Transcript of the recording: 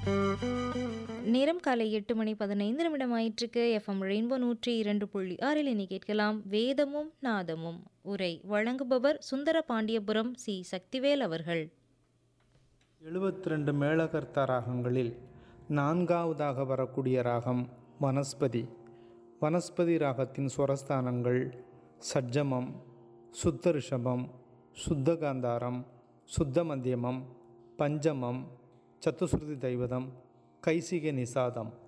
நேரம் காலை எட்டு மணி பதினைந்து நிமிடம் ஆயிற்றுக்கு எஃப்எம் ரெயின்போ நூற்றி இரண்டு புள்ளி ஆறில் இனி கேட்கலாம் வேதமும் நாதமும் உரை வழங்குபவர் சுந்தர பாண்டியபுரம் சி சக்திவேல் அவர்கள் எழுபத்தி ரெண்டு மேளகர்த்தா ராகங்களில் நான்காவதாக வரக்கூடிய ராகம் வனஸ்பதி வனஸ்பதி ராகத்தின் சுரஸ்தானங்கள் சட்ஜமம் சுத்த ரிஷபம் சுத்த காந்தாரம் சுத்த மத்தியமம் பஞ்சமம் சத்துஸ்ருதி தைவதம் கைசிக நிசாதம்